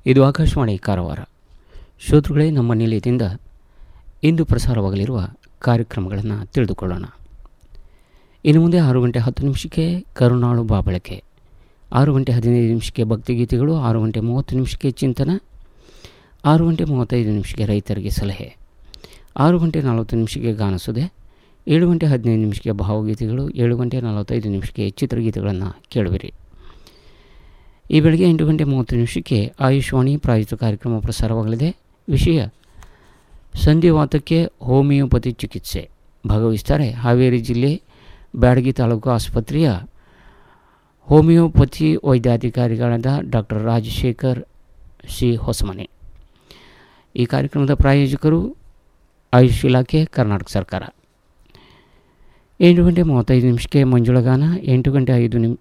ಇದು ಆಕಾಶವಾಣಿ ಕಾರವಾರ ಶ್ರೋತೃಗಳೇ ನಮ್ಮ ನಿಲಯದಿಂದ ಇಂದು ಪ್ರಸಾರವಾಗಲಿರುವ ಕಾರ್ಯಕ್ರಮಗಳನ್ನು ತಿಳಿದುಕೊಳ್ಳೋಣ ಇನ್ನು ಮುಂದೆ ಆರು ಗಂಟೆ ಹತ್ತು ನಿಮಿಷಕ್ಕೆ ಕರುಣಾಳು ಬಾಬಳಕೆ ಆರು ಗಂಟೆ ಹದಿನೈದು ನಿಮಿಷಕ್ಕೆ ಭಕ್ತಿಗೀತೆಗಳು ಆರು ಗಂಟೆ ಮೂವತ್ತು ನಿಮಿಷಕ್ಕೆ ಚಿಂತನ ಆರು ಗಂಟೆ ಮೂವತ್ತೈದು ನಿಮಿಷಕ್ಕೆ ರೈತರಿಗೆ ಸಲಹೆ ಆರು ಗಂಟೆ ನಲವತ್ತು ನಿಮಿಷಕ್ಕೆ ಗಾನಸುದೆ ಏಳು ಗಂಟೆ ಹದಿನೈದು ನಿಮಿಷಕ್ಕೆ ಭಾವಗೀತೆಗಳು ಏಳು ಗಂಟೆ ನಲವತ್ತೈದು ನಿಮಿಷಕ್ಕೆ ಚಿತ್ರಗೀತೆಗಳನ್ನು ಕೇಳುವಿರಿ ಈ ಬೆಳಗ್ಗೆ ಎಂಟು ಗಂಟೆ ಮೂವತ್ತು ನಿಮಿಷಕ್ಕೆ ಆಯುಷ್ವಾಣಿ ಪ್ರಾಯೋಜಿತ ಕಾರ್ಯಕ್ರಮ ಪ್ರಸಾರವಾಗಲಿದೆ ವಿಷಯ ಸಂಧಿವಾತಕ್ಕೆ ಹೋಮಿಯೋಪತಿ ಚಿಕಿತ್ಸೆ ಭಾಗವಹಿಸ್ತಾರೆ ಹಾವೇರಿ ಜಿಲ್ಲೆ ಬ್ಯಾಡಗಿ ತಾಲೂಕು ಆಸ್ಪತ್ರೆಯ ಹೋಮಿಯೋಪತಿ ವೈದ್ಯಾಧಿಕಾರಿಗಳಾದ ಡಾಕ್ಟರ್ ರಾಜಶೇಖರ್ ಸಿ ಹೊಸಮನೆ ಈ ಕಾರ್ಯಕ್ರಮದ ಪ್ರಾಯೋಜಕರು ಆಯುಷ್ ಇಲಾಖೆ ಕರ್ನಾಟಕ ಸರ್ಕಾರ ಎಂಟು ಗಂಟೆ ಮೂವತ್ತೈದು ನಿಮಿಷಕ್ಕೆ ಮಂಜುಳಗಾನ ಎಂಟು ಗಂಟೆ ಐದು ನಿಮ್